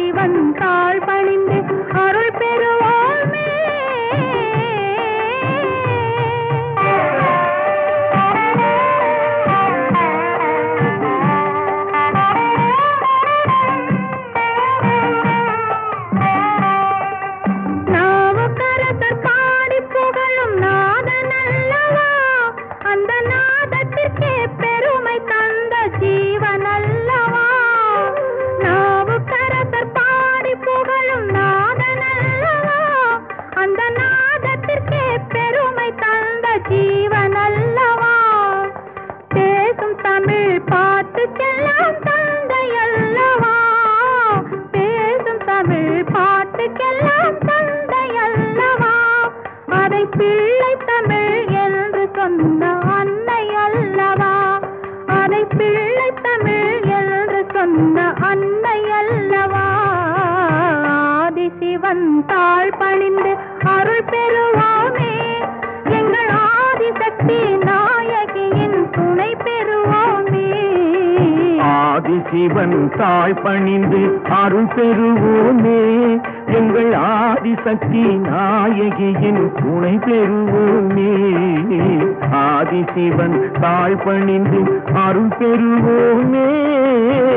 ஆதிசிவன் தாழ் பணிந்து அருள் பெறுவோமே நாவுக்கரசர் பாடி புகழும் நாதன் அல்லவா அந்த நாதத்திற்கே பெருமை தந்த ஜீவன் அல்லவா நாவுக்கரசர் பாடி புகழும் நாதன் அல்லவா அந்த நாதத்திற்கே பெருமை தந்த ஜீவன் அல்லவா பேசும் தமிழ் பாட்டுக்கெல்லாம் தந்தை அல்லவா பேசும் தமிழ் பாட்டுக்கெல்லாம் தந்தை அல்லவா அதை பிள்ளை தமிழ் என்று சொன்ன அன்னை அல்லவா அதை பிள்ளை தமிழ் என்று சொன்ன அன்னை அல்லவா ஆதிசிவன் தாழ் பணிந்து அருள் பெறுவோமே எங்கள் ஆதிசக்தி நாயகியின் துணை பெறுவோமே ஆதிசிவன் தாழ் பணிந்து அருள் பெறுவோமே எங்கள் ஆதிசக்தி நாயகியின் துணை பெறுவோமே ஆதிசிவன் தாழ் பணிந்து அருள் பெறுவோமே